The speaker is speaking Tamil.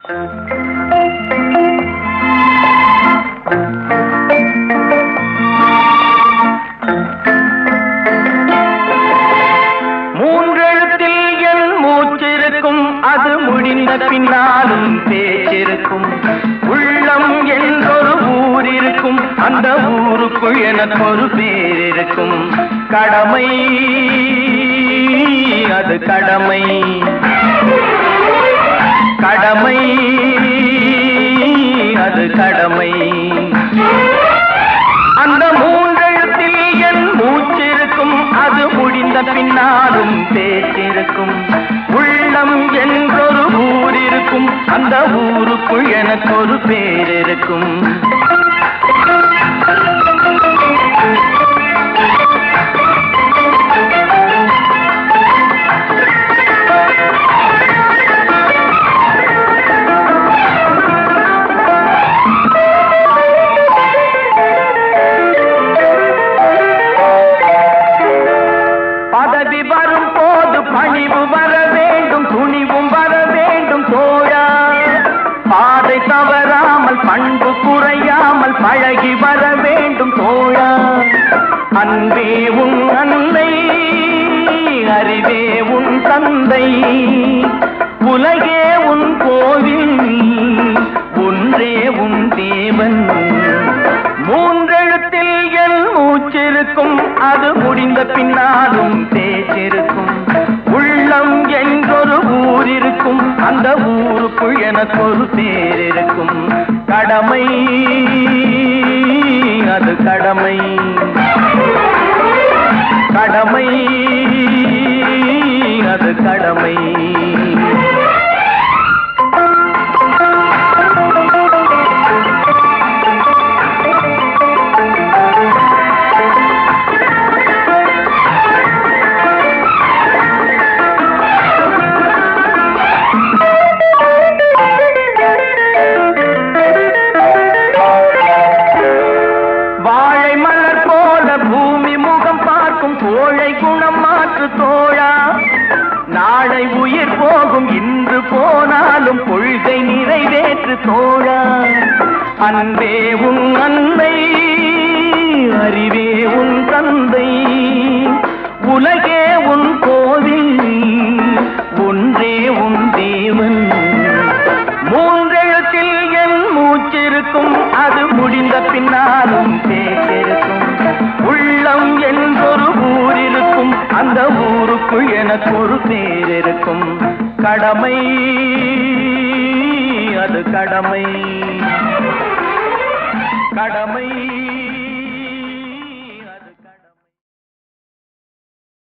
மூன்றெழுத்தில் என் மூச்சிருக்கும் அது முடிந்த பின்னாலும் பேச்சிருக்கும் உள்ளம் என்றொரு ஊர் இருக்கும் அந்த ஊருக்குள் எனக்கு ஒரு பேர் இருக்கும் கடமை அது கடமை கடமை அது கடமை அந்த மூன்றெழுத்தில் என் மூச்சிருக்கும் அது முடிந்த பின்னாலும் பேச்சிருக்கும் உள்ளம் என்றொரு ஊர் இருக்கும் அந்த ஊருக்குள் எனக்கு ஒரு பேர் இருக்கும் பதவி வரும் போது பணிவு வர வேண்டும் துணிவும் வர வேண்டும் தோழா பாதை தவறாமல் பண்பு குறையாமல் பழகி வர வேண்டும் தோழா அன்பே உன் அன்னை அறிவே உன் தந்தை உலகே உன் கோவில் ஒன்றே உன் தேவன் மூன்றெழுத்தில் என் மூச்சிருக்கும் அது முடிந்த பின்னாலும் பேச்சிருக்கும் உள்ளம் என்றொரு ஊர் இருக்கும் அந்த ஊருக்குள் எனக்கு ஒரு பேர் இருக்கும் கடமை அது கடமை கடமை அது கடமை வாழை மலர் போல பூமி முகம் பார்க்கும் கோழை குணம் மாற்று தோழா நாளை உயிர் போகும் இன்று போனாலும் கொள்கை நிறைவேற்று தோழா அன்பே உன் அன்னை அறிவே உன் தந்தை உலகே உன் கோவில் ஒன்றே உன் தேவன் மூன்றெழுத்தில் என் மூச்சிருக்கும் அது முடிந்த பின்னாலும் பேச்சிருக்கும் உள்ளம் என்றொரு ஊர் இருக்கும் அந்த ஊருக்குள் எனக்கு ஒரு பேர் இருக்கும் கடமை அது கடமை கடமை